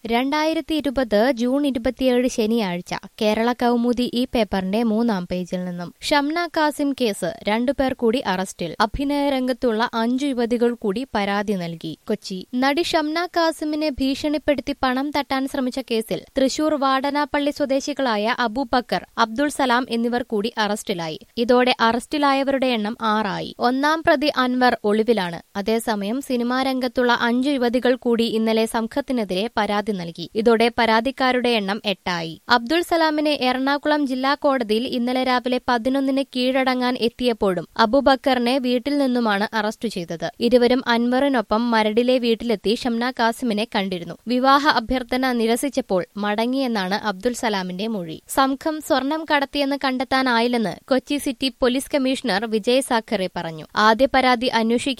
രണ്ടായിരത്തി ഇരുപത് ജൂൺ ഇരുപത്തിയേഴ് ശനിയാഴ്ച കേരള കൗമുദി ഈ പേപ്പറിന്റെ മൂന്നാം പേജിൽ നിന്നും ഷംന കാസിം കേസ് രണ്ടുപേർ കൂടി അറസ്റ്റിൽ അഭിനയ രംഗത്തുള്ള അഞ്ചു യുവതികൾ കൂടി പരാതി നൽകി കൊച്ചി നടി ഷംന കാസിമിനെ ഭീഷണിപ്പെടുത്തി പണം തട്ടാൻ ശ്രമിച്ച കേസിൽ തൃശൂർ വാടനാപ്പള്ളി സ്വദേശികളായ അബൂബക്കർ അബ്ദുൾ സലാം എന്നിവർ കൂടി അറസ്റ്റിലായി ഇതോടെ അറസ്റ്റിലായവരുടെ എണ്ണം ആറായി ഒന്നാം പ്രതി അൻവർ ഒളിവിലാണ് അതേസമയം സിനിമാ രംഗത്തുള്ള അഞ്ചു യുവതികൾ കൂടി ഇന്നലെ സംഘത്തിനെതിരെ പരാതി നൽകി ഇതോടെ പരാതിക്കാരുടെ എണ്ണം എട്ടായി അബ്ദുൾ സലാമിനെ എറണാകുളം ജില്ലാ കോടതിയിൽ ഇന്നലെ രാവിലെ പതിനൊന്നിന് കീഴടങ്ങാൻ എത്തിയപ്പോഴും അബുബക്കറിനെ വീട്ടിൽ നിന്നുമാണ് അറസ്റ്റ് ചെയ്തത് ഇരുവരും അൻവറിനൊപ്പം മരടിലെ വീട്ടിലെത്തി ഷംന കാസിമിനെ കണ്ടിരുന്നു വിവാഹ അഭ്യർത്ഥന നിരസിച്ചപ്പോൾ മടങ്ങിയെന്നാണ് അബ്ദുൾ സലാമിന്റെ മൊഴി സംഘം സ്വർണം കടത്തിയെന്ന് കണ്ടെത്താനായില്ലെന്ന് Kochi city police commissioner Vijay Sakhare പറഞ്ഞു ആദ്യ പരാതി അന്വേഷിക്കാൻ